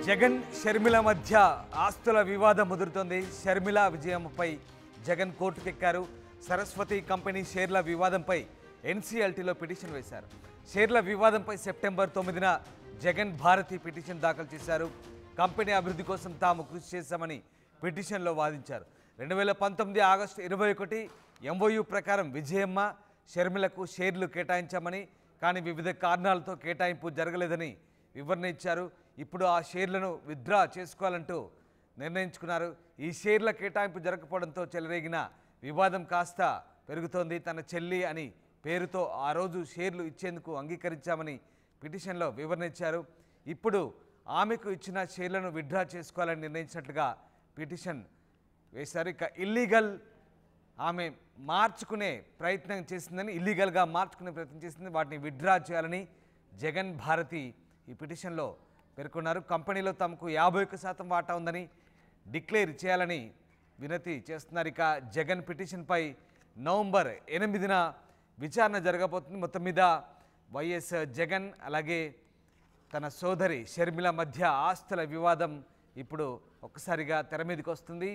జగన్ షర్మిల మధ్య ఆస్తుల వివాదం ముదురుతోంది షర్మిల విజయంపై జగన్ కోర్టుకెక్కారు సరస్వతి కంపెనీ షేర్ల వివాదంపై ఎన్సీఎల్టీలో పిటిషన్ వేశారు షేర్ల వివాదంపై సెప్టెంబర్ తొమ్మిదిన జగన్ భారతి పిటిషన్ దాఖలు చేశారు కంపెనీ అభివృద్ధి కోసం తాము కృషి చేశామని పిటిషన్లో వాదించారు రెండు వేల పంతొమ్మిది ఆగస్టు ఇరవై ఒకటి ఎంఓయూ ప్రకారం విజయమ్మ షర్మిలకు షేర్లు కేటాయించామని కానీ వివిధ కారణాలతో కేటాయింపు జరగలేదని వివరణ ఇచ్చారు ఇప్పుడు ఆ షేర్లను విత్డ్రా చేసుకోవాలంటూ నిర్ణయించుకున్నారు ఈ షేర్ల కేటాయింపు జరగకపోవడంతో చెలరేగిన వివాదం కాస్త పెరుగుతోంది తన చెల్లి అని పేరుతో ఆ రోజు షేర్లు ఇచ్చేందుకు అంగీకరించామని పిటిషన్లో వివరణ ఇచ్చారు ఇప్పుడు ఆమెకు ఇచ్చిన షేర్లను విత్డ్రా చేసుకోవాలని నిర్ణయించినట్లుగా పిటిషన్ వేశారు ఇక ఇల్లీగల్ ఆమె మార్చుకునే ప్రయత్నం చేసిందని ఇల్లీగల్గా మార్చుకునే ప్రయత్నం చేసింది వాటిని విత్డ్రా చేయాలని జగన్ భారతి ఈ పిటిషన్లో పేర్కొన్నారు కంపెనీలో తమకు యాభై ఒక్క శాతం వాటా ఉందని డిక్లేర్ చేయాలని వినతి చేస్తున్నారు ఇక జగన్ పిటిషన్పై నవంబర్ ఎనిమిదిన విచారణ జరగబోతుంది మొత్తం మీద వైఎస్ జగన్ అలాగే తన సోదరి షర్మిల మధ్య ఆస్తుల వివాదం ఇప్పుడు ఒక్కసారిగా తెర మీదకి వస్తుంది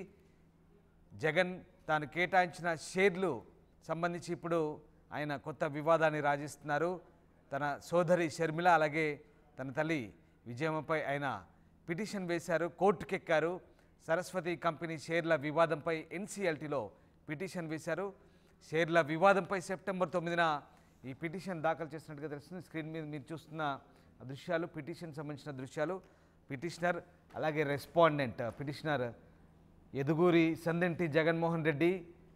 జగన్ తాను కేటాయించిన షేర్లు సంబంధించి ఇప్పుడు ఆయన కొత్త వివాదాన్ని రాజిస్తున్నారు తన సోదరి షర్మిల అలాగే తన తల్లి విజయమ్మపై ఆయన పిటిషన్ వేశారు కోర్టుకెక్కారు సరస్వతి కంపెనీ షేర్ల వివాదంపై ఎన్సీఎల్టీలో పిటిషన్ వేశారు షేర్ల వివాదంపై సెప్టెంబర్ తొమ్మిదిన ఈ పిటిషన్ దాఖలు చేసినట్టుగా తెలుస్తుంది స్క్రీన్ మీద మీరు చూస్తున్న ఆ దృశ్యాలు పిటిషన్ సంబంధించిన దృశ్యాలు పిటిషనర్ అలాగే రెస్పాండెంట్ పిటిషనర్ ఎదుగూరి సందెంటి జగన్మోహన్ రెడ్డి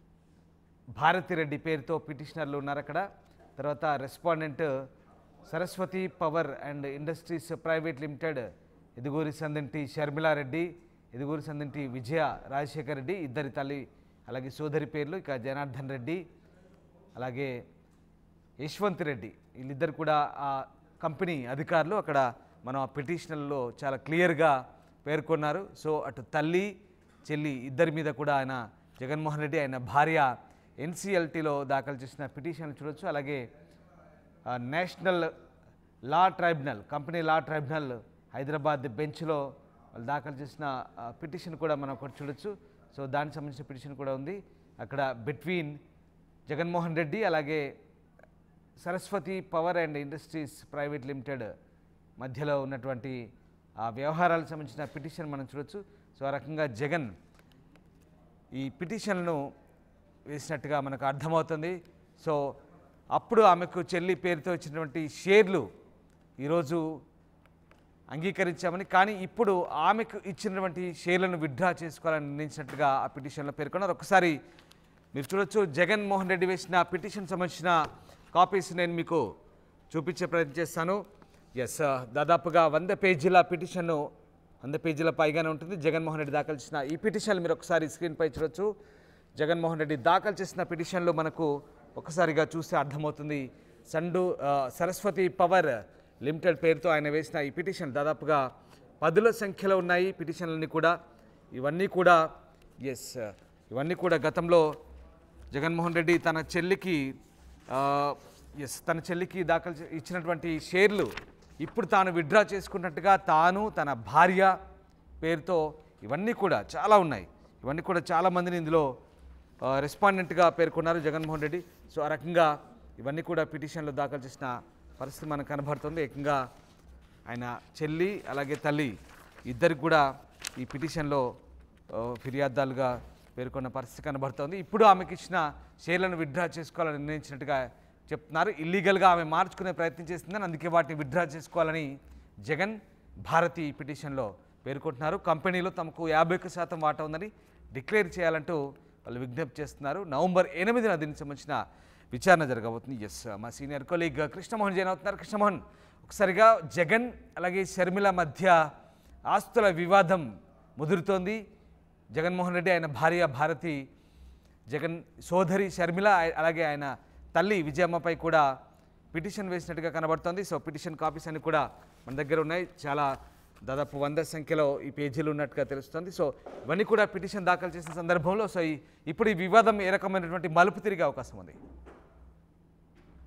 భారతిరెడ్డి పేరుతో పిటిషనర్లు ఉన్నారు అక్కడ తర్వాత respondent Saraswati power and industries private limited Yeduguri Sandinti Sharmila Reddy Yeduguri Sandinti Vijaya Rajasekhar Reddy ఇద్దరి తల్లి అలాగే సోదరి పేర్లు ఇక జనార్దన్ రెడ్డి అలాగే యశ్వంత్ రెడ్డి వీళ్ళిద్దరు కూడా ఆ కంపెనీ అధికారులు అక్కడ మనం ఆ పిటిషన్లలో చాలా క్లియర్గా పేర్కొన్నారు సో అటు తల్లి చెల్లి ఇద్దరి మీద కూడా ఆయన జగన్మోహన్ రెడ్డి ఆయన భార్య ఎన్సీఎల్టీలో దాఖలు చేసిన పిటిషన్లు చూడొచ్చు అలాగే ఆ, national law tribunal company law tribunal Hyderabad బెంచ్లో వాళ్ళు దాఖలు చేసిన ఆ, పిటిషన్ కూడా మనం ఒకటి చూడొచ్చు సో దానికి సంబంధించిన పిటిషన్ కూడా ఉంది అక్కడ బిట్వీన్ జగన్మోహన్ రెడ్డి అలాగే Saraswati power and industries private limited మధ్యలో ఉన్నటువంటి ఆ వ్యవహారాలకు సంబంధించిన పిటిషన్ మనం చూడొచ్చు సో ఆ రకంగా జగన్ ఈ పిటిషన్లను వేసినట్టుగా మనకు అర్థమవుతుంది సో అప్పుడు ఆమెకు చెల్లి పేరుతో ఇచ్చినటువంటి షేర్లు ఈరోజు అంగీకరించామని కానీ ఇప్పుడు ఆమెకు ఇచ్చినటువంటి షేర్లను విత్డ్రా చేసుకోవాలని నిర్ణయించినట్లుగా ఆ పిటిషన్లో పేర్కొన్నారు ఒకసారి మీరు చూడొచ్చు జగన్మోహన్ రెడ్డి వేసిన పిటిషన్ సంబంధించిన కాపీస్ నేను మీకు చూపించే ప్రయత్నం చేస్తాను ఎస్ దాదాపుగా వంద పేజీల పిటిషన్ను వంద పేజీల పైగానే ఉంటుంది జగన్మోహన్ రెడ్డి దాఖలు చేసిన ఈ పిటిషన్లు మీరు ఒకసారి స్క్రీన్పై చూడొచ్చు జగన్మోహన్ రెడ్డి దాఖలు చేసిన పిటిషన్లు మనకు ఒకసారిగా చూస్తే అర్థమవుతుంది సండు ఆ, సరస్వతి పవర్ లిమిటెడ్ పేరుతో ఆయన వేసిన ఈ పిటిషన్ దాదాపుగా పదుల సంఖ్యలో ఉన్నాయి ఈ పిటిషన్లన్నీ కూడా ఇవన్నీ కూడా ఎస్ ఇవన్నీ కూడా గతంలో జగన్మోహన్ రెడ్డి తన చెల్లికి ఎస్ తన చెల్లికి దాఖలు చే- ఇచ్చినటువంటి షేర్లు ఇప్పుడు తాను విత్డ్రా చేసుకున్నట్టుగా తాను తన భార్య పేరుతో ఇవన్నీ కూడా చాలా ఉన్నాయి ఇవన్నీ కూడా చాలా మందిని ఇందులో ఆ, రెస్పాండెంట్గా పేర్కొన్నారు జగన్మోహన్ రెడ్డి సో ఆ రకంగా ఇవన్నీ కూడా పిటిషన్లు దాఖలు చేసిన పరిస్థితి మనకు కనబడుతుంది ఏకంగా ఆయన చెల్లి అలాగే తల్లి ఇద్దరికి కూడా ఈ పిటిషన్లో ఆ, ఫిర్యాదుదారులుగా పేర్కొన్న పరిస్థితి కనబడుతోంది ఇప్పుడు ఆమెకి ఇచ్చిన షేర్లను విత్డ్రా చేసుకోవాలని నిర్ణయించినట్టుగా చెప్తున్నారు ఇల్లీగల్గా ఆమె మార్చుకునే ప్రయత్నం చేస్తుందని అందుకే వాటిని విత్డ్రా చేసుకోవాలని జగన్ భారతి ఈ పిటిషన్లో పేర్కొంటున్నారు కంపెనీలో తమకు యాభై ఒక్క శాతం వాటా ఉందని డిక్లేర్ చేయాలంటూ వాళ్ళు విజ్ఞప్తి చేస్తున్నారు నవంబర్ ఎనిమిదిన దీనికి సంబంధించిన విచారణ జరగబోతుంది ఎస్ మా సీనియర్ కొలీగ్ కృష్ణమోహన్ జైన్ అవుతున్నారు కృష్ణమోహన్ ఒకసారిగా జగన్ అలాగే షర్మిల మధ్య ఆస్తుల వివాదం ముదురుతోంది జగన్మోహన్ రెడ్డి ఆయన భార్య భారతి జగన్ సోదరి షర్మిల ఆయ- అలాగే ఆయన తల్లి విజయమ్మపై కూడా పిటిషన్ వేసినట్టుగా కనబడుతోంది సో పిటిషన్ కాపీస్ అన్ని కూడా మన దగ్గర ఉన్నాయి చాలా దాదాపు వంద సంఖ్యలో ఈ పేజీలు ఉన్నట్టుగా తెలుస్తుంది సో ఇవన్నీ కూడా పిటిషన్ దాఖలు చేసిన సందర్భంలో సో ఈ ఇప్పుడు ఈ వివాదం ఏ రకమైనటువంటి మలుపు తిరిగే అవకాశం ఉంది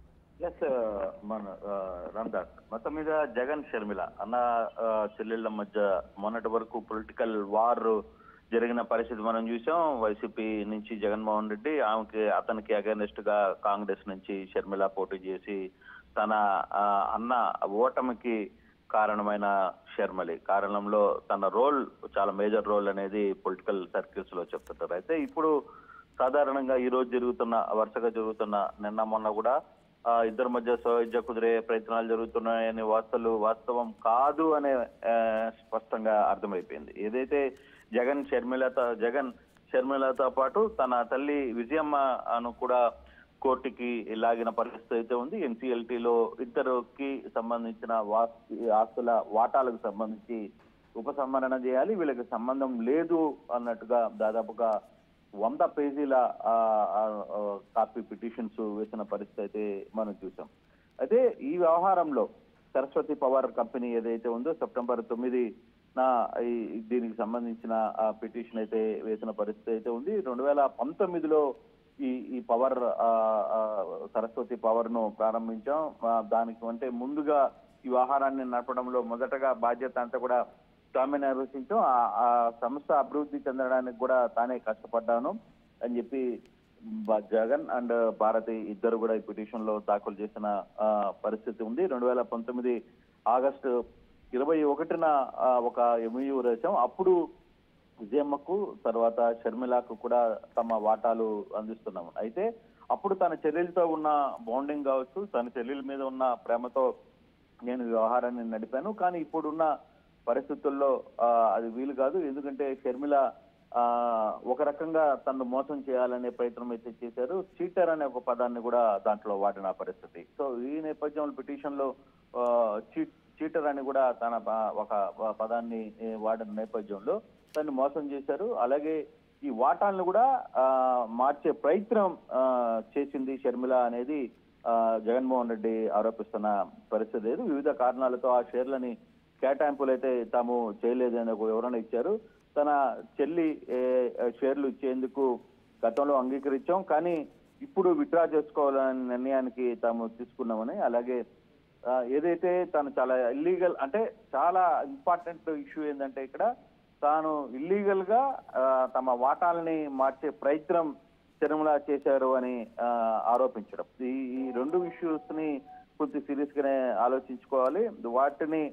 ఎస్ మన రామ్దాస్ మొత్తం మీద జగన్ షర్మిల అన్న ఆ, చెల్లెళ్ళ మధ్య మొన్నటి వరకు పొలిటికల్ వార్ జరిగిన పరిస్థితి మనం చూసాం వైసీపీ నుంచి జగన్మోహన్ రెడ్డి ఆమెకి అతనికి అగైనెస్ట్ గా కాంగ్రెస్ నుంచి షర్మిల పోటీ చేసి తన ఆ, అన్న ఓటమికి కారణమైన షర్మలి కారణంలో తన రోల్ చాలా మేజర్ రోల్ అనేది పొలిటికల్ సర్కిల్స్ లో చెప్తుంటారు అయితే ఇప్పుడు సాధారణంగా ఈ రోజు జరుగుతున్న వరుసగా జరుగుతున్న నిన్న మొన్న కూడా ఆ, ఇద్దరి మధ్య స్వవిద్య కుదిరే ప్రయత్నాలు జరుగుతున్నాయని వార్తలు వాస్తవం కాదు అనే ఆ, స్పష్టంగా అర్థమైపోయింది ఏదైతే జగన్ షర్మిలతో జగన్ షర్మిలతో పాటు తన తల్లి విజయమ్మను కూడా కోర్టుకి లాగిన పరిస్థితి అయితే ఉంది ఎన్సీఎల్టీలో ఇద్దరుకి సంబంధించిన వాస్తి ఆస్తుల వాటాలకు సంబంధించి ఉపసంహరణ చేయాలి వీళ్ళకి సంబంధం లేదు అన్నట్టుగా దాదాపుగా వంద పేజీల ఆ, ఆ, ఆ, కాపీ పిటిషన్స్ వేసిన పరిస్థితి అయితే మనం చూసాం అయితే ఈ వ్యవహారంలో సరస్వతి పవర్ కంపెనీ ఏదైతే ఉందో సెప్టెంబర్ తొమ్మిది నా ఈ దీనికి సంబంధించిన ఆ పిటిషన్ అయితే వేసిన పరిస్థితి అయితే ఉంది రెండు వేల పంతొమ్మిదిలో ఈ ఈ పవర్ ఆ, ఆ, సరస్వతి పవర్ ను ప్రారంభించాం ఆ, దానికి అంటే ముందుగా ఈ వ్యవహారాన్ని నడపడంలో మొదటగా బాధ్యత అంతా కూడా తామే నిర్వహించాం ఆ- ఆ సంస్థ అభివృద్ధి చెందడానికి కూడా తానే కష్టపడ్డాను అని చెప్పి బ- జగన్ అండ్ భారతి ఇద్దరు కూడా ఈ పిటిషన్ లో దాఖలు చేసిన ఆ, పరిస్థితి ఉంది రెండు వేల పంతొమ్మిది ఆగస్టు ఇరవై ఒకటిన ఆ, ఒక ఎంయూ రాశాం అప్పుడు విజయమ్మకు తర్వాత షర్మిలకు కూడా తమ వాటాలు అందిస్తున్నాము అయితే అప్పుడు తన చెల్లెలతో ఉన్న బాండింగ్ కావచ్చు తన చెల్లెల మీద ఉన్న ప్రేమతో నేను ఈ వ్యవహారాన్ని నడిపాను కానీ ఇప్పుడున్న పరిస్థితుల్లో ఆ, అది వీలు కాదు ఎందుకంటే షర్మిల ఆ, ఒక రకంగా తను మోసం చేయాలనే ప్రయత్నం అయితే చేశారు చీటర్ అనే ఒక పదాన్ని కూడా దాంట్లో వాడిన పరిస్థితి సో ఈ నేపథ్యంలో పిటిషన్ లో ఆ, చీ- చీటర్ అని కూడా తన ప- ఒక ప- పదాన్ని ఏ, వాడిన నేపథ్యంలో తను మోసం చేశారు అలాగే ఈ వాటాలను కూడా ఆ, మార్చే ప్రయత్నం ఆ, చేసింది షర్మిల అనేది ఆ, జగన్మోహన్ రెడ్డి ఆరోపిస్తున్న పరిస్థితి లేదు వివిధ కారణాలతో ఆ షేర్లని కేటాయింపులు అయితే తాము చేయలేదు అని ఒక వివరణ ఇచ్చారు తన చెల్లి ఏ, షేర్లు ఇచ్చేందుకు గతంలో అంగీకరించాం కానీ ఇప్పుడు విత్డ్రా చేసుకోవాలనే నిర్ణయానికి తాము తీసుకున్నామని అలాగే ఆ, ఏదైతే తను చాలా ఇల్లీగల్ అంటే చాలా ఇంపార్టెంట్ ఇష్యూ ఏంటంటే ఇక్కడ తాను ఇల్లీగల్ గా ఆ, తమ వాటాలని మార్చే ప్రయత్నం తిరుమల చేశారు అని ఆ, ఆరోపించడం ఈ ఈ రెండు ఇష్యూస్ ని కొంచెం సీరియస్ గానే ఆలోచించుకోవాలి వాటిని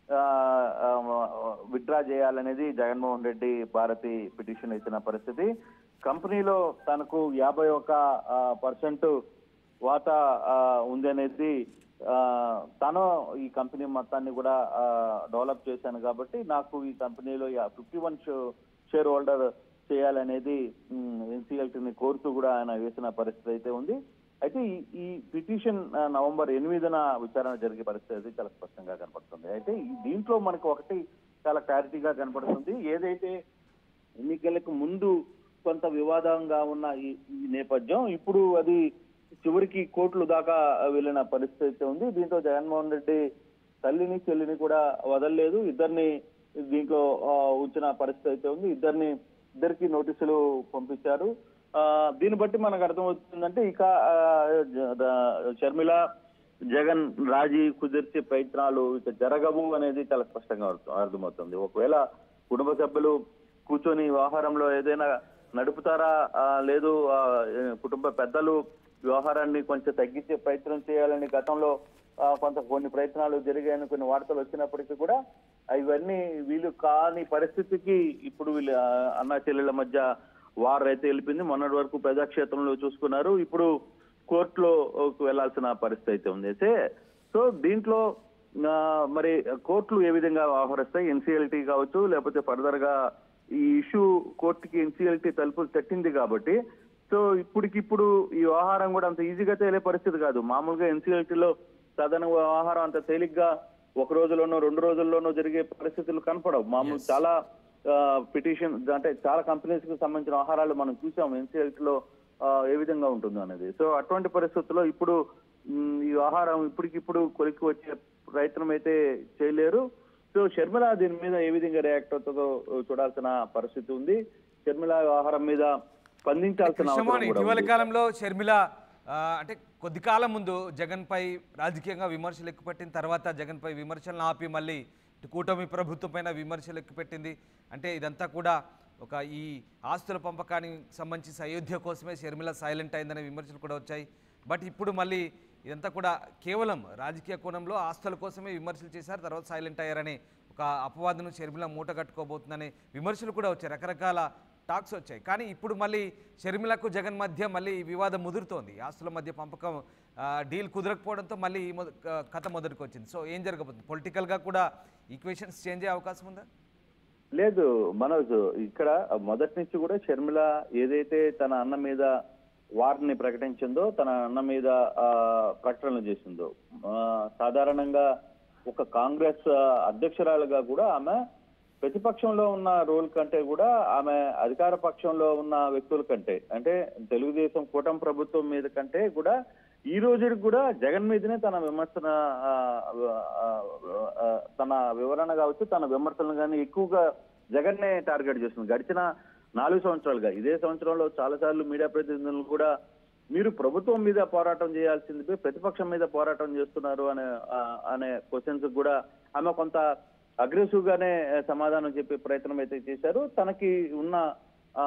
విత్డ్రా చేయాలనేది జగన్మోహన్ రెడ్డి భారతి పిటిషన్ ఇచ్చిన పరిస్థితి కంపెనీలో తనకు యాభై ఒక పర్సెంట్ వాటా ఆ, ఉంది అనేది ఆ, తను ఈ కంపెనీ మొత్తాన్ని కూడా డెవలప్ చేశాను కాబట్టి నాకు ఈ కంపెనీలో ఫిఫ్టీ వన్ షేర్ హోల్డర్ చేయాలనేది ఎన్సీఎల్టీని కోరుతూ కూడా ఆయన వేసిన పరిస్థితి అయితే ఉంది అయితే ఈ- ఈ పిటిషన్ ఆ, నవంబర్ ఎనిమిదిన విచారణ జరిగే పరిస్థితి అయితే చాలా స్పష్టంగా కనపడుతుంది అయితే ఈ దీంట్లో మనకు ఒకటి చాలా క్లారిటీగా కనపడుతుంది ఏదైతే ఎన్నికలకు ముందు కొంత వివాదంగా ఉన్న ఈ ఈ నేపథ్యం ఇప్పుడు అది చివరికి కోర్టులు దాకా వెళ్ళిన పరిస్థితి అయితే ఉంది దీంతో జగన్మోహన్ రెడ్డి తల్లిని చెల్లిని కూడా వదలలేదు ఇద్దరిని దీంట్లో ఆ, ఉంచిన పరిస్థితి అయితే ఉంది ఇద్దరిని ఇద్దరికి నోటీసులు పంపించారు ఆ, దీన్ని బట్టి మనకు అర్థమవుతుందంటే ఇక ఆ, జ- ద- షర్మిల జగన్ రాజీ కుదిర్చే ప్రయత్నాలు ఇక జరగవు అనేది చాలా స్పష్టంగా అర్థం- అర్థమవుతుంది ఒకవేళ కుటుంబ సభ్యులు కూర్చొని వ్యవహారంలో ఏదైనా నడుపుతారా ఆ, లేదు ఆ, ఏ, కుటుంబ పెద్దలు వ్యవహారాన్ని కొంచెం తగ్గించే ప్రయత్నం చేయాలని గతంలో ఆ, కొంత కొన్ని ప్రయత్నాలు జరిగాయని కొన్ని వార్తలు వచ్చినప్పటికీ కూడా ఇవన్నీ వీళ్ళు కాని పరిస్థితికి ఇప్పుడు వీళ్ళు ఆ, అన్నా చెల్లెల మధ్య వార్ అయితే వెళ్ళిపోయింది మొన్నటి వరకు ప్రజాక్షేత్రంలో చూసుకున్నారు ఇప్పుడు కోర్టులో వెళ్లాల్సిన పరిస్థితి అయితే ఉంది అయితే సో దీంట్లో ఆ, మరి కోర్టులు ఏ విధంగా వ్యవహరిస్తాయి ఎన్సీఎల్టీ కావచ్చు లేకపోతే ఫర్దర్ గా ఈ ఇష్యూ కోర్టుకి ఎన్సీఎల్టీ తలుపులు తట్టింది కాబట్టి సో ఇప్పటికిప్పుడు ఈ వ్యవహారం కూడా అంత ఈజీగా తేలే పరిస్థితి కాదు మామూలుగా ఎన్సీఎల్టీలో సాధారణ వ్యవహారం అంత తేలిగ్గా ఒక రోజులోనో రెండు రోజుల్లోనో జరిగే పరిస్థితులు కనపడవు మామూలు చాలా పిటిషన్ అంటే చాలా కంపెనీస్ కి సంబంధించిన వ్యవహారాలు మనం చూసాం ఎన్సీఎల్టీ లో ఆ, ఏ విధంగా ఉంటుందో అనేది సో అటువంటి పరిస్థితుల్లో ఇప్పుడు మ్, ఈ వ్యవహారం ఇప్పటికిప్పుడు కొలికి వచ్చే ప్రయత్నం అయితే చేయలేరు సో షర్మిల దీని మీద ఏ విధంగా రియాక్ట్ అవుతుందో చూడాల్సిన పరిస్థితి ఉంది షర్మిల వ్యవహారం మీద స్పందించాల్సిన అవసరం కృష్ణమోహన్ కూడా ఇటీవల ఉంది. కాలంలో షర్మిల ఆ, అంటే కొద్ది కాలం ముందు జగన్పై రాజకీయంగా విమర్శలు ఎక్కుపెట్టిన తర్వాత జగన్పై విమర్శలను ఆపి మళ్ళీ ఇటు కూటమి ప్రభుత్వం పైన విమర్శలు ఎక్కుపెట్టింది అంటే ఇదంతా కూడా ఒక ఈ ఆస్తుల పంపకానికి సంబంధించి అయోధ్య కోసమే షర్మిల సైలెంట్ అయిందనే విమర్శలు కూడా వచ్చాయి బట్ ఇప్పుడు మళ్ళీ ఇదంతా కూడా కేవలం రాజకీయ కోణంలో ఆస్తుల కోసమే విమర్శలు చేశారు తర్వాత సైలెంట్ అయ్యారని ఒక అపవాదను షర్మిల మూట కట్టుకోబోతుందనే విమర్శలు కూడా వచ్చాయి రకరకాల టాక్స్ వచ్చాయి కానీ ఇప్పుడు మళ్ళీ షర్మిలకు జగన్ మధ్య మళ్ళీ ఈ వివాదం ముదురుతోంది ఆస్తుల మధ్య పంపకం ఆ, డీల్ కుదరకపోవడంతో మళ్ళీ ఈ మొద- క- కథ మొదటికి వచ్చింది సో ఏం జరగబోతుంది పొలిటికల్గా కూడా ఈక్వేషన్స్ చేంజ్ అయ్యే అవకాశం ఉందా లేదు మనోజ్ ఇక్కడ మొదటి నుంచి కూడా షర్మిల ఏదైతే తన అన్న మీద వార్ని ప్రకటించిందో తన అన్న మీద ఆ, ప్రకటనలు చేసిందో ఆ, సాధారణంగా ఒక కాంగ్రెస్ ఆ, అధ్యక్షురాలుగా కూడా ఆమె ప్రతిపక్షంలో ఉన్న రోల్ కంటే కూడా ఆమె అధికార పక్షంలో ఉన్న వ్యక్తుల కంటే అంటే తెలుగుదేశం కూటమి ప్రభుత్వం మీద కంటే కూడా ఈ రోజుకి కూడా జగన్ మీదనే తన విమర్శన ఆ, ఆ, ఆ, తన వివరణ కావచ్చు తన విమర్శలను కానీ ఎక్కువగా జగన్నే టార్గెట్ చేస్తుంది గడిచిన నాలుగు సంవత్సరాలుగా ఇదే సంవత్సరంలో చాలా సార్లు మీడియా ప్రతినిధులు కూడా మీరు ప్రభుత్వం మీద పోరాటం చేయాల్సింది పోయి ప్రతిపక్షం మీద పోరాటం చేస్తున్నారు అనే ఆ, అనే క్వశ్చన్స్ కూడా ఆమె కొంత అగ్రెసివ్ గానే సమాధానం చెప్పే ప్రయత్నం అయితే చేశారు తనకి ఉన్న ఆ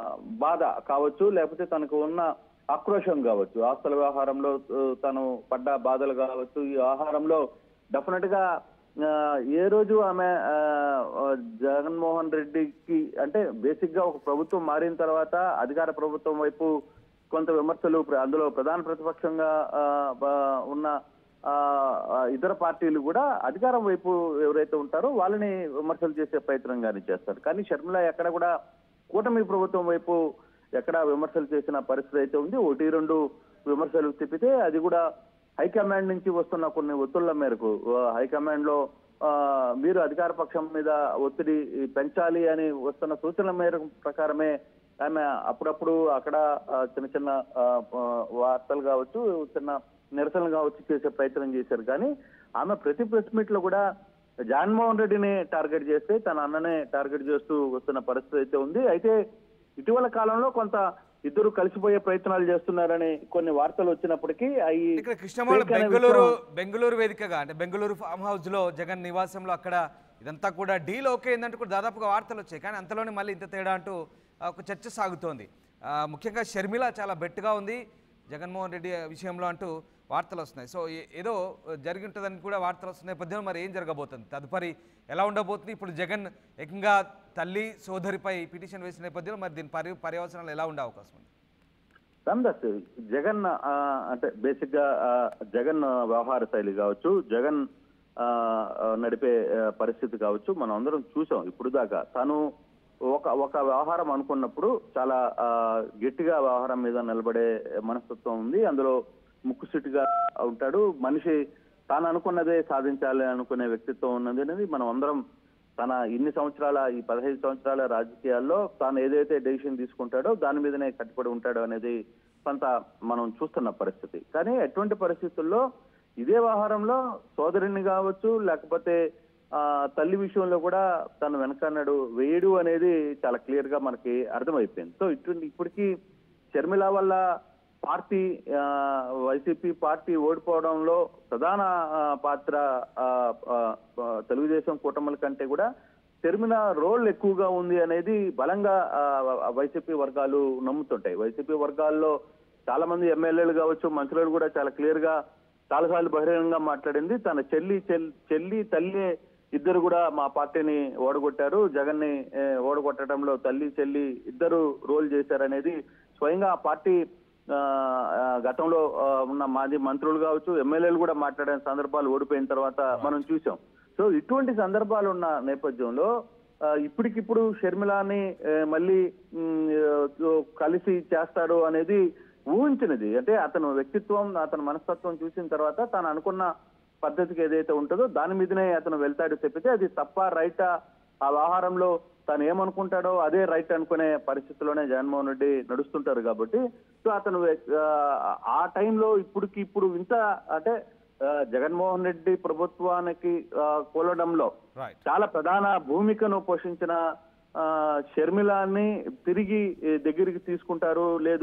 బాధ కావచ్చు లేకపోతే తనకు ఉన్న ఆక్రోశం కావచ్చు ఆస్తుల వ్యవహారంలో ఆ, తను పడ్డ బాధలు కావచ్చు ఈ వ్యవహారంలో డెఫినెట్ గా ఆ, ఏ రోజు ఆమె ఆ, ఆ, జగన్మోహన్ రెడ్డికి అంటే బేసిక్ గా ఒక ప్రభుత్వం మారిన తర్వాత అధికార ప్రభుత్వం వైపు కొంత విమర్శలు ప్ర- అందులో ప్రధాన ప్రతిపక్షంగా ఆ, బ- ఉన్న ఆ, ఆ, ఇతర పార్టీలు కూడా అధికారం వైపు ఎవరైతే ఉంటారో వాళ్ళని విమర్శలు చేసే ప్రయత్నం కానీ చేస్తారు కానీ షర్మిల ఎక్కడ కూడా కూటమి ప్రభుత్వం వైపు ఎక్కడ విమర్శలు చేసిన పరిస్థితి అయితే ఉంది ఒకటి రెండు విమర్శలు తిప్పితే అది కూడా హైకమాండ్ నుంచి వస్తున్న కొన్ని ఒత్తిళ్ల మేరకు ఆ, హైకమాండ్ లో ఆ, మీరు అధికార పక్షం మీద ఒత్తిడి పెంచాలి అని వస్తున్న సూచనల మేరకు ప్రకారమే ఆమె అప్పుడప్పుడు అక్కడ ఆ, చిన్న చిన్న ఆ, ఆ, వార్తలు కావచ్చు చిన్న నిరసనలు కావచ్చు చేసే ప్రయత్నం చేశారు కానీ ఆమె ప్రతి ప్రెస్ మీట్ లో కూడా జగన్మోహన్ రెడ్డిని టార్గెట్ చేస్తే తన అన్ననే టార్గెట్ చేస్తూ వస్తున్న పరిస్థితి అయితే ఉంది అయితే ఇటీవల కాలంలో కొంత ఇద్దరు కలిసిపోయే ప్రయత్నాలు చేస్తున్నారని కొన్ని వార్తలు వచ్చినప్పటికీ అవి ఇక్కడ కృష్ణమౌళి fake అనే బెంగళూరు విషయం- బెంగళూరు వేదికగా అంటే బెంగళూరు ఫామ్ హౌస్ లో జగన్ నివాసంలో అక్కడ ఇదంతా కూడా డీల్ ఓకే అయిందంటూ కూడా దాదాపుగా వార్తలు వచ్చాయి కానీ అంతలోనే మళ్ళీ ఇంత తేడా అంటూ ఆ, ఒక చర్చ సాగుతోంది ఆ, ముఖ్యంగా షర్మిల చాలా బెట్గా ఉంది జగన్మోహన్ రెడ్డి విషయంలో అంటూ వార్తలు వస్తున్నాయి సో ఏ- ఏదో జరిగి ఉంటుందని కూడా వార్తలు వస్తున్న నేపథ్యంలో మరి ఏం జరగబోతుంది తదుపరి ఎలా ఉండబోతుంది ఇప్పుడు జగన్ ఏకంగా తల్లి సోదరిపై పిటిషన్ వేసిన నేపథ్యంలో మరి దీని పరి పర్యవసనాలు ఎలా ఉండే అవకాశం ఉంది రామ్దాస్ జగన్ ఆ, అంటే బేసిక్ గా ఆ, జగన్ వ్యవహార శైలి కావచ్చు జగన్ ఆ, ఆ, నడిపే ఆ, పరిస్థితి కావచ్చు మనం అందరం చూసాం ఇప్పుడు దాకా తను ఒక ఒక వ్యవహారం అనుకున్నప్పుడు చాలా ఆ, గట్టిగా వ్యవహారం మీద నిలబడే మనస్తత్వం ఉంది అందులో ముక్కుసూటిగా ఉంటాడు మనిషి తాను అనుకున్నదే సాధించాలి అనుకునే వ్యక్తిత్వం ఉన్నది అనేది మనం అందరం తన ఇన్ని సంవత్సరాల ఈ పదహైదు సంవత్సరాల రాజకీయాల్లో తాను ఏదైతే డెసిషన్ తీసుకుంటాడో దాని మీదనే కట్టుబడి ఉంటాడో అనేది కొంత మనం చూస్తున్న పరిస్థితి కానీ ఎటువంటి పరిస్థితుల్లో ఇదే వ్యవహారంలో సోదరుని కావచ్చు లేకపోతే ఆ తల్లి విషయంలో కూడా తను వెనకన్నాడు వేయడు అనేది చాలా క్లియర్ గా మనకి అర్థమైపోయింది సో ఇటువంటి ఇప్పటికీ షర్మిల వల్ల పార్టీ ఆ, వైసీపీ పార్టీ ఓడిపోవడంలో ప్రధాన ఆ, పాత్ర ఆ, ఆ, ఆ, తెలుగుదేశం కూటముల కంటే కూడా షర్మిల రోల్ ఎక్కువగా ఉంది అనేది బలంగా ఆ, వైసీపీ వర్గాలు నమ్ముతుంటాయి వైసీపీ వర్గాల్లో చాలా మంది ఎమ్మెల్యేలు కావచ్చు మంత్రులు కూడా చాలా క్లియర్ గా చాలాసార్లు బహిరంగంగా మాట్లాడింది తన చెల్లి చెల్- చెల్లి తల్లి ఇద్దరు కూడా మా పార్టీని ఓడగొట్టారు జగన్ ని ఓడగొట్టడంలో తల్లి చెల్లి ఇద్దరు రోల్ చేశారనేది స్వయంగా ఆ పార్టీ ఆ, ఆ, గతంలో ఆ, ఉన్న మాజీ మంత్రులు కావచ్చు ఎమ్మెల్యేలు కూడా మాట్లాడిన సందర్భాలు ఓడిపోయిన తర్వాత మనం చూసాం సో ఇటువంటి సందర్భాలు ఉన్న నేపథ్యంలో ఆ, ఇప్పటికిప్పుడు షర్మిలాని ఆ, మళ్ళీ ఉమ్, ఆ, కలిసి చేస్తాడు అనేది ఊహించినది అంటే అతను వ్యక్తిత్వం అతని మనస్తత్వం చూసిన తర్వాత తాను అనుకున్న పద్ధతికి ఏదైతే ఉంటుందో దాని మీదనే అతను వెళ్తాడు చెప్పితే అది తప్ప రైటా ఆ వ్యవహారంలో తాను ఏమనుకుంటాడో అదే రైట్ అనుకునే పరిస్థితిలోనే జగన్మోహన్ రెడ్డి నడుస్తుంటారు కాబట్టి సో అతను ఆ, ఆ టైంలో ఇప్పటికి ఇప్పుడు ఇంత అంటే ఆ, జగన్మోహన్ రెడ్డి ప్రభుత్వానికి ఆ, కూలడంలో రైట్ చాలా ప్రధాన భూమికను పోషించిన ఆ, షర్మిలాని తిరిగి ఏ, దగ్గరికి తీసుకుంటారు లేదు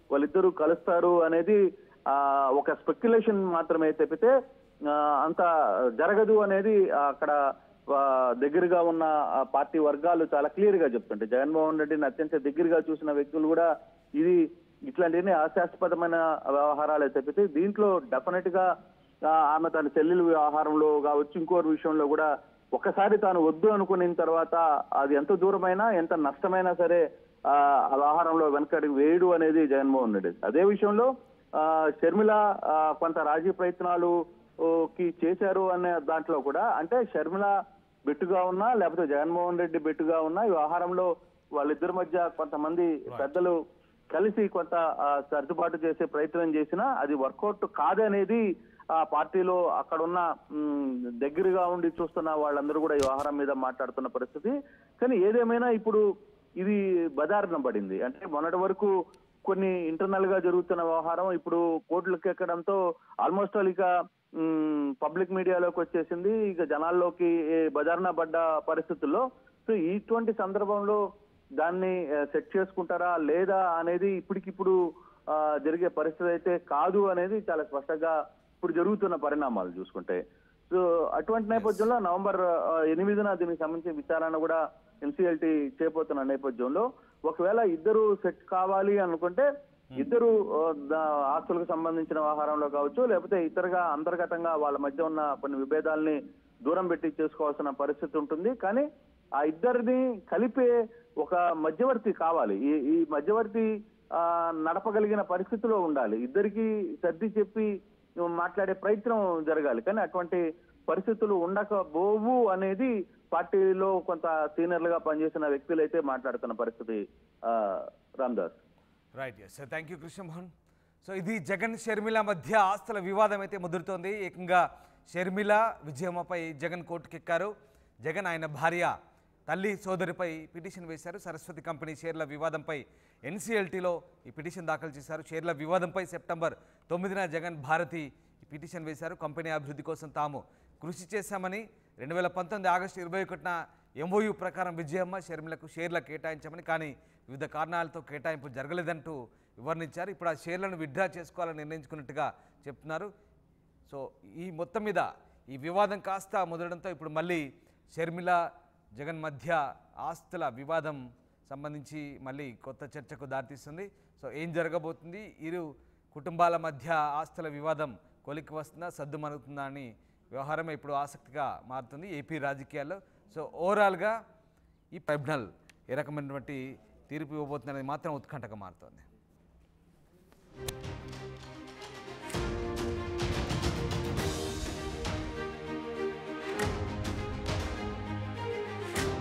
వాళ్ళిద్దరూ కలుస్తారు అనేది ఆ, ఒక స్పెక్యులేషన్ మాత్రమే తప్పితే ఆ, అంత జరగదు అనేది అక్కడ ఆ, దగ్గరగా ఉన్న ఆ పార్టీ వర్గాలు చాలా క్లియర్ గా చెప్తుంటాయి జగన్మోహన్ రెడ్డిని అత్యంత దగ్గరగా చూసిన వ్యక్తులు కూడా ఇది ఇట్లాంటివన్నీ హాస్యాస్పదమైన వ్యవహారాలే తప్పితే దీంట్లో డెఫినెట్ గా ఆ, ఆమె తన చెల్లెలు వ్యవహారంలో కావచ్చు ఇంకోటి విషయంలో కూడా ఒకసారి తాను వద్దు అనుకున్న తర్వాత అది ఎంత దూరమైనా ఎంత నష్టమైనా సరే ఆ ఆ వ్యవహారంలో వెనకడికి వేయడు అనేది జగన్మోహన్ రెడ్డి అదే విషయంలో ఆ, షర్మిల ఆ, కొంత రాజీ ప్రయత్నాలు ఓ, కి చేశారు అనే దాంట్లో కూడా అంటే షర్మిల బెట్టుగా ఉన్నా లేకపోతే జగన్మోహన్ రెడ్డి బెట్టుగా ఉన్నా ఈ వ్యవహారంలో వాళ్ళిద్దరి మధ్య కొంతమంది పెద్దలు కలిసి కొంత ఆ, సర్దుబాటు చేసే ప్రయత్నం చేసినా అది వర్కౌట్ కాదనేది ఆ పార్టీలో అక్కడున్న మ్, దగ్గరగా ఉండి చూస్తున్న వాళ్ళందరూ కూడా ఈ వ్యవహారం మీద మాట్లాడుతున్న పరిస్థితి కానీ ఏదేమైనా ఇప్పుడు ఇది బదారిన పడింది అంటే మొన్నటి వరకు కొన్ని ఇంటర్నల్ గా జరుగుతున్న వ్యవహారం ఇప్పుడు కోర్టులకు ఎక్కడంతో ఆల్మోస్ట్ ఆల్ ఇక పబ్లిక్ మీడియాలోకి వచ్చేసింది ఇక జనాల్లోకి ఏ బజార్న పడ్డ పరిస్థితుల్లో సో ఇటువంటి సందర్భంలో దాన్ని సెట్ చేసుకుంటారా లేదా అనేది ఇప్పటికిప్పుడు ఆ, జరిగే పరిస్థితి అయితే కాదు అనేది చాలా స్పష్టంగా ఇప్పుడు జరుగుతున్న పరిణామాలు చూసుకుంటే సో అటువంటి నేపథ్యంలో నవంబర్ ఆ, ఎనిమిదిన దీనికి సంబంధించిన విచారణ కూడా ఎన్సీఎల్టీ చేయబోతున్న నేపథ్యంలో ఒకవేళ ఇద్దరు సెట్ కావాలి అనుకుంటే ఇద్దరు ఆ, దా- ఆస్తులకు సంబంధించిన వ్యవహారంలో కావచ్చు లేకపోతే ఇతరగా అంతర్గతంగా వాళ్ళ మధ్య ఉన్న కొన్ని విభేదాల్ని దూరం పెట్టి చేసుకోవాల్సిన పరిస్థితి ఉంటుంది కానీ ఆ ఇద్దరిని కలిపే ఒక మధ్యవర్తి కావాలి ఈ ఈ మధ్యవర్తి ఆ, నడపగలిగిన పరిస్థితిలో ఉండాలి ఇద్దరికి సర్ది చెప్పి మాట్లాడే ప్రయత్నం జరగాలి కానీ అటువంటి పరిస్థితులు ఉండకపోవు అనేది పార్టీలో కొంత సీనియర్లుగా పనిచేసిన వ్యక్తులు అయితే మాట్లాడుతున్న పరిస్థితి ఆ, Ramdas right yes thank you Krishnamohan so ఇది జగన్ షర్మిల మధ్య ఆస్తుల వివాదం అయితే ముదురుతోంది ఏకంగా షర్మిల విజయమ్మపై జగన్ కోర్టుకెక్కారు జగన్ ఆయన భార్య తల్లి సోదరిపై పిటిషన్ వేశారు సరస్వతి కంపెనీ షేర్ల వివాదంపై ఎన్సీఎల్టీలో ఈ పిటిషన్ దాఖలు చేశారు షేర్ల వివాదంపై సెప్టెంబర్ తొమ్మిదిన జగన్ భారతి ఈ పిటిషన్ వేశారు కంపెనీ అభివృద్ధి కోసం తాము కృషి చేశామని రెండు వేల పంతొమ్మిది ఆగస్టు ఇరవై ఒకటిన ఎంఓయూ ప్రకారం విజయమ్మ షర్మిలకు షేర్ల కేటాయించామని కానీ వివిధ కారణాలతో కేటాయింపు జరగలేదంటూ వివరించారు ఇప్పుడు ఆ షేర్లను విత్డ్రా చేసుకోవాలని నిర్ణయించుకున్నట్టుగా చెప్తున్నారు సో ఈ మొత్తం మీద ఈ వివాదం కాస్త ముదరడంతో ఇప్పుడు మళ్ళీ షర్మిల జగన్ మధ్య ఆస్తుల వివాదం సంబంధించి మళ్ళీ కొత్త చర్చకు దారితీస్తుంది సో ఏం జరగబోతుంది ఇరు కుటుంబాల మధ్య ఆస్తుల వివాదం కొలికి వస్తుందా సద్దుమణుగుతుందా అని వ్యవహారం ఇప్పుడు ఆసక్తిగా మారుతుంది ఏపీ రాజకీయాల్లో సో ఓవరాల్గా ఈ ట్రైబ్యునల్ ఏ రకమైనటువంటి తీర్పు ఇవ్వబోతుందనేది మాత్రం ఉత్కంఠగా మారుతోంది